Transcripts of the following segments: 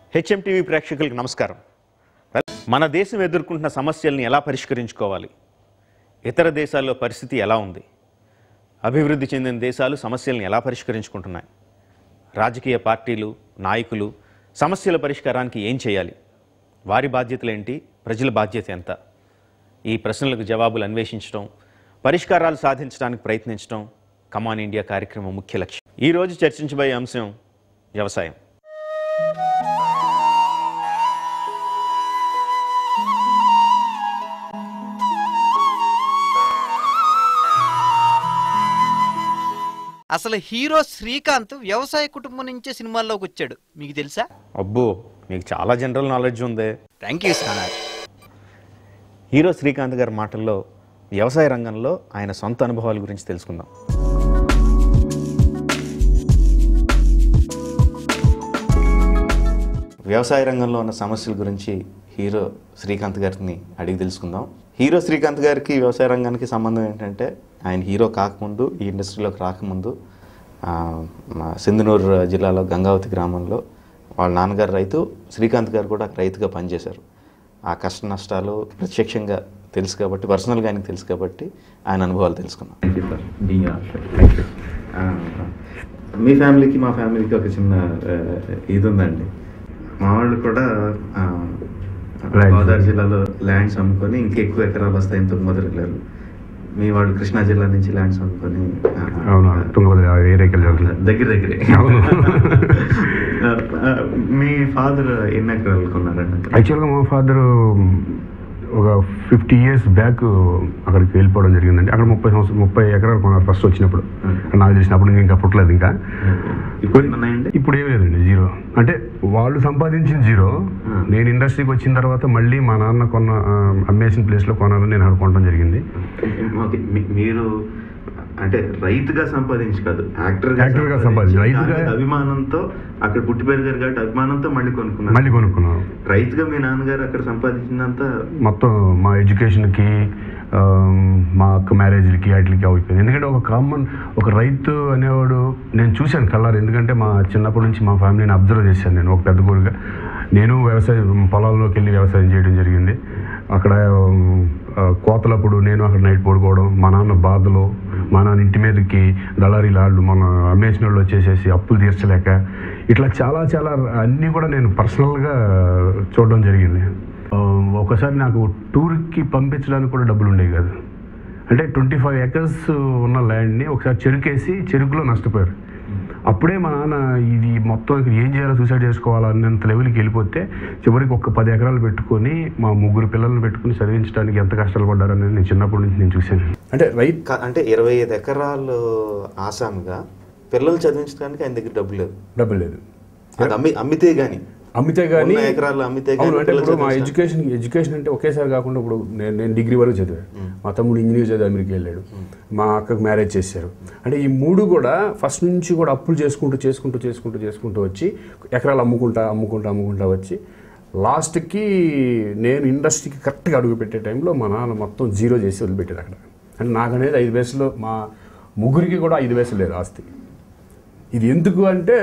HM TV ప్రేక్షకులకు నమస్కారం మన దేశం ఎదుర్కొంటున్న సమస్యల్ని ఎలా పరిష్కరించుకోవాలి ఇతర దేశాల్లో పరిస్థితి ఎలా ఉంది అభివృద్ధి చెందిన దేశాలు సమస్యల్ని ఎలా పరిష్కరించుకుంటున్నాయి రాజకీయ పార్టీలు నాయకులు సమస్యల పరిష్కారానికి ఏం చేయాలి వారి బాధ్యతలేంటి ప్రజల బాధ్యత ఎంత ఈ ప్రశ్నలకు జవాబులు అన్వేషించడం పరిష్కారాలు సాధించడానికి ప్రయత్నించడం కమాన్ ఇండియా కార్యక్రమం ముఖ్య లక్ష్యం ఈరోజు చర్చించబోయే అంశం వ్యవసాయం అసలు హీరో శ్రీకాంత్ వ్యవసాయ కుటుంబం నుంచే సినిమాల్లోకి వచ్చాడు మీకు తెలుసా అబ్బో మీకు చాలా జనరల్ నాలెడ్జ్ ఉంది thank you sir hero Srikanth గారి మాటల్లో వ్యవసాయ రంగంలో ఆయన సొంత అనుభవాల గురించి తెలుసుకుందాం వ్యవసాయ రంగంలో ఉన్న సమస్యల గురించి హీరో శ్రీకాంత్ గారిని అడిగి తెలుసుకుందాం హీరో శ్రీకాంత్ గారికి వ్యవసాయ రంగానికి సంబంధం ఏంటంటే ఆయన హీరో కాకముందు ఈ ఇండస్ట్రీలోకి రాకముందు ఆ, మా సింధనూరు జిల్లాలో గంగావతి గ్రామంలో వాళ్ళ నాన్నగారు రైతు శ్రీకాంత్ గారు కూడా రైతుగా పనిచేశారు ఆ కష్ట నష్టాలు ప్రత్యక్షంగా తెలుసు కాబట్టి పర్సనల్గా ఆయనకు తెలుసు కాబట్టి ఆయన అనుభవాలు తెలుసుకున్నాం thank you sir being thank you మీ ఫ్యామిలీకి మా ఫ్యామిలీకి ఒక చిన్న ఆ, ఇది ఉందండి మా వాళ్ళు కూడా ఆ, గోదావరి జిల్లాలో ల్యాండ్స్ అమ్ముకొని ఇంకా ఎక్కువ ఎకరాలు వస్తాయని తుంగభద్ర వెళ్ళారు మీ వాళ్ళు కృష్ణా జిల్లా నుంచి ల్యాండ్స్ అమ్ముకొని ఆ, అవును తుంగభద్ర ఏరియాకి వెళ్ళారు దగ్గర దగ్గరే అవును. ఆ, ఆ, మీ ఫాదర్ ఎన్ని ఎకరాలు కొన్నారండి యాక్చువల్గా మా ఫాదర్ ఒక ఫిఫ్టీ ఇయర్స్ బ్యాక్ అక్కడికి వెళ్ళిపోవడం జరిగిందండి అక్కడ ముప్పై సంవత్సరం ముప్పై ఎకరాలు కొన్నారు ఫస్ట్ వచ్చినప్పుడు నాకు తెలిసినప్పుడు నేను ఇంకా పుట్టలేదు ఇంకా ఇప్పుడు ఎన్ని ఉన్నాయండి ఇప్పుడు ఏమీ లేదండి జీరో అంటే వాళ్ళు సంపాదించిన జీరో Hmm. నేను ఇండస్ట్రీకి వచ్చిన తర్వాత మళ్ళీ మా నాన్న కొన్న ఆ, అమ్మేసిన ప్లేస్లో కొనాలని నేను అక్కడ కొనడం జరిగింది ఓకే మీ- మీరు అంటే రైతుగా సంపాదించి కాదు యాక్టర్ Actor గా సంపాదించి, రైతుగా- అభిమానంతో అక్కడ పుట్టి పెరిగారు కాబట్టి అభిమానంతో మళ్ళీ కొనుక్కున్నారు మళ్ళీ కొనుక్కున్నాను రైతుగా మీ నాన్నగారు అక్కడ సంపాదించిందంతా మొత్తం మా ఎడ్యుకేషన్కి ఆ, మా అక్క మ్యారేజ్లకి వాటికి అయిపోయింది ఎందుకంటే ఒక కామన్ ఒక రైతు అనేవాడు నేను చూశాను కలర్ ఎందుకంటే మా చిన్నప్పటి నుంచి మా ఫ్యామిలీని అబ్జర్వ్ చేశాను నేను ఒక పెద్ద కొడుగా నేను వ్యవసాయం పొలాల్లోకి వెళ్ళి వ్యవసాయం చేయడం జరిగింది అక్కడ ఆ, కోతలప్పుడు నేను అక్కడ నైట్ పడుకోవడం మా నాన్న బాధలు మా నాన్న ఇంటి మీదకి దళారీ లాళ్ళు మన అమ్మేసిన వాళ్ళు వచ్చేసేసి అప్పులు తీర్చలేక ఇట్లా చాలా చాలా అన్నీ కూడా నేను పర్సనల్గా చూడడం జరిగింది ఆ, ఒకసారి నాకు టూర్కి పంపించడానికి కూడా డబ్బులు ఉండేవి కాదు అంటే ట్వంటీ ఫైవ్ ఎకర్స్ ఉన్న ల్యాండ్ని ఒకసారి చెరుకేసి చెరుకులో నష్టపోయారు అప్పుడే మా నాన్న ఇది మొత్తం ఇక్కడ ఏం చేయాలో సూసైడ్ చేసుకోవాలా అన్నంత లెవెల్కి వెళ్ళిపోతే చివరికి ఒక పది ఎకరాలు పెట్టుకొని మా ముగ్గురు పిల్లల్ని పెట్టుకుని చదివించడానికి ఎంత కష్టాలు పడ్డారనేది నేను చిన్నప్పటి నుంచి నేను చూశాను అంటే రైతు కా- అంటే ఇరవై ఐదు ఎకరాలు ఆసాముగా పిల్లలు చదివించడానికి ఆయన దగ్గర డబ్బు లేదు డబ్బులు లేదు అది అమ్మి అమ్మితే గాని అమ్మితే కానీ ఉన్న ఎకరాలు అమ్మితే గానీ అవును అంటే పిల్లలు ఇప్పుడు మా చదివించడానికి- ఎడ్యుకేషన్ ఎడ్యుకేషన్ అంటే ఒకేసారి కాకుండా ఇప్పుడు నేను నేను డిగ్రీ వరకు చదివాను మా తమ్ముడు ఇంజనీర్ చదివి అమెరికా వెళ్ళాడు మా అక్కకు మ్యారేజ్ చేశారు అంటే ఈ మూడు కూడా ఫస్ట్ నుంచి కూడా అప్పులు చేసుకుంటూ చేసుకుంటూ చేసుకుంటూ చేసుకుంటూ వచ్చి ఎకరాలు అమ్ముకుంటా అమ్ముకుంటా అమ్ముకుంటా వచ్చి లాస్ట్కి నేను ఇండస్ట్రీకి కరెక్ట్గా అడుగు పెట్టే టైంలో మా నాన్న మొత్తం జీరో చేసి వదిలిపెట్టాడు అక్కడ అంటే నాకు అనేది ఐదు వయసులో మా ముగ్గురికి కూడా ఐదు వయసులు లేదు ఆస్తి ఇది ఎందుకు అంటే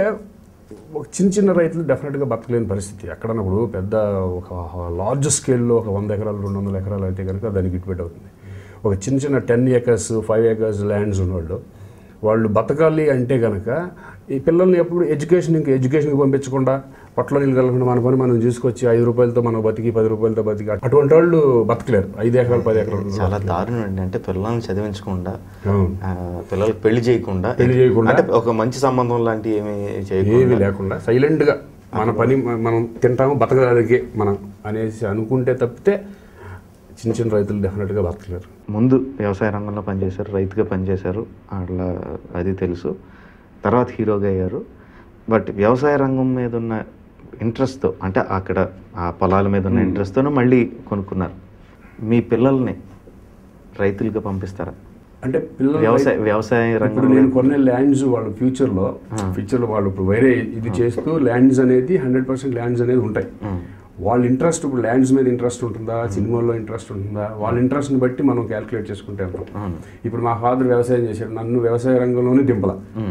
ఒక చిన్న చిన్న రైతులు డెఫినెట్గా బతకలేని పరిస్థితి ఎక్కడన్నప్పుడు పెద్ద ఒక లార్జ్ స్కేల్లో ఒక వంద ఎకరాలు రెండు వందల ఎకరాలు అయితే కనుక దానికి ఇటుపెట్ అవుతుంది ఒక చిన్న చిన్న ten acres five acres lands ఉన్నవాళ్ళు వాళ్ళు బతకాలి అంటే కనుక ఈ పిల్లల్ని ఎప్పుడు ఎడ్యుకేషన్ ఇంకా ఎడ్యుకేషన్కి పంపించకుండా పట్ల నీళ్ళు కలగకుండా మన పని మనం చూసుకొచ్చి ఐదు రూపాయలతో మనం బతికి పది రూపాయలతో బతికి అటువంటి వాళ్ళు బతకలేరు ఐదు ఎకరాలు పది ఎకరాలు చాలా దారుణం అండి అంటే పిల్లల్ని చదివించకుండా అవును. ఆ, పిల్లలకి పెళ్లి చేయకుండా పెళ్లి చేయకుండా. అంటే ఒక మంచి సంబంధం లాంటి ఏమి ఏమీ చేయకుండా లేకుండా సైలెంట్గా మన పని మ- మనం తింటాము బతకడానికి మనం అనేసి అనుకుంటే తప్పితే చిన్న చిన్న రైతులు డెఫినెట్గా బతకలేరు ముందు వ్యవసాయ రంగంలో పనిచేశారు రైతుగా పనిచేశారు అట్లా అది తెలుసు తర్వాత హీరోగా అయ్యారు బట్ వ్యవసాయ రంగం మీద ఉన్న ఇంట్రెస్ట్తో అంటే అక్కడ ఆ పొలాల మీద ఉన్న ఇంట్రెస్ట్తో మళ్ళీ కొనుక్కున్నారు మీ పిల్లల్ని రైతులుగా పంపిస్తారా అంటే పిల్లలు వ్యవసాయ వ్యవసాయ ఇప్పుడు రంగంలో నేను కొనే ల్యాండ్స్ వాళ్ళు ఫ్యూచర్లో ఫ్యూచర్లో వాళ్ళు ఇప్పుడు వేరే ఇది చేస్తూ ల్యాండ్స్ అనేది హండ్రెడ్ పర్సెంట్ ల్యాండ్స్ అనేది ఉంటాయి వాళ్ళ ఇంట్రెస్ట్ ఇప్పుడు ల్యాండ్స్ మీద ఇంట్రెస్ట్ ఉంటుందా సినిమాల్లో ఇంట్రెస్ట్ ఉంటుందా వాళ్ళ ఇంట్రెస్ట్ని బట్టి మనం క్యాలిక్యులేట్ చేసుకుంటే వెళ్తాం ఇప్పుడు మా ఫాదర్ వ్యవసాయం చేశాడు నన్ను వ్యవసాయ రంగంలోనే దింపల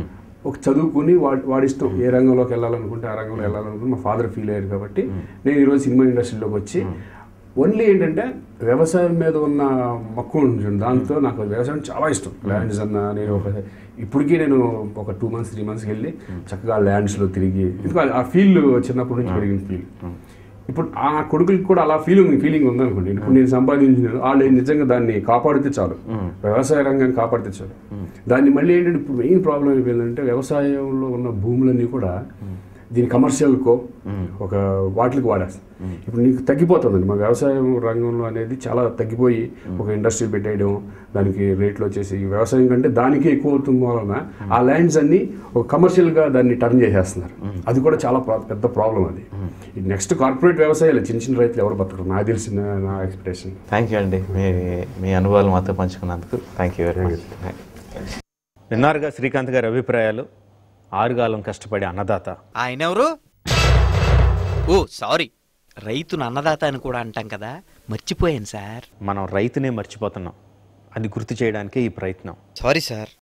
ఒక చదువుకుని వాడి వాడి ఇష్టం ఏ రంగంలోకి వెళ్ళాలనుకుంటే ఆ రంగంలో వెళ్ళాలనుకుంటే మా ఫాదర్ ఫీల్ అయ్యారు కాబట్టి నేను ఈరోజు సినిమా ఇండస్ట్రీలోకి వచ్చి ఓన్లీ ఏంటంటే వ్యవసాయం మీద ఉన్న మక్కువ ఉంటుంది దాంతో నాకు వ్యవసాయం చాలా ఇష్టం ల్యాండ్స్ అన్న నేను ఒక ఇప్పటికీ నేను ఒక టూ మంత్స్ త్రీ మంత్స్కి వెళ్ళి చక్కగా ల్యాండ్స్లో తిరిగి ఎందుకంటే ఆ ఫీల్ చిన్నప్పటి నుంచి పెరిగిన ఫీల్ ఇప్పుడు ఆ కొడుకులకి కూడా అలా ఫీలింగ్ ఫీలింగ్ ఉందనుకోండి ఇప్పుడు నేను సంపాదించిన వాళ్ళు నిజంగా దాన్ని కాపాడితే చాలు వ్యవసాయ రంగాన్ని కాపాడితే చాలు దాన్ని మళ్ళీ ఏంటంటే ఇప్పుడు మెయిన్ ప్రాబ్లం అయిపోయిందంటే వ్యవసాయంలో ఉన్న భూములన్నీ కూడా దీని కమర్షియల్కో ఒక వాటికి వాడేస్తాం ఇప్పుడు నీకు తగ్గిపోతుందండి మా వ్యవసాయం రంగంలో అనేది చాలా తగ్గిపోయి ఒక ఇండస్ట్రీ పెట్టేయడం దానికి రేట్లు వచ్చేసి వ్యవసాయం కంటే దానికే ఎక్కువ అవుతుంది వలన ఆ ల్యాండ్స్ అన్ని ఒక కమర్షియల్గా దాన్ని టర్న్ చేసేస్తున్నారు అది కూడా చాలా ప్రా- పెద్ద ప్రాబ్లం అది నెక్స్ట్ కార్పొరేట్ వ్యవసాయాలు చిన్న చిన్న రైతులు ఎవరు బతకరు నాకు తెలిసిన నా ఎక్స్పెక్టేషన్ థ్యాంక్ యూ అండి మీ మీ అనుభవాలు మాతో పంచుకున్నందుకు థ్యాంక్ యూ వెరీ మచ్ విన్నారుగా శ్రీకాంత్ గారి అభిప్రాయాలు ఆరుగాలం కష్టపడే అన్నదాత ఆయన ఎవరు ఓ సారీ రైతును అన్నదాత అని కూడా అంటాం కదా మర్చిపోయాను సార్ మనం రైతునే మర్చిపోతున్నాం అది గుర్తు చేయడానికే ఈ ప్రయత్నం సారీ సార్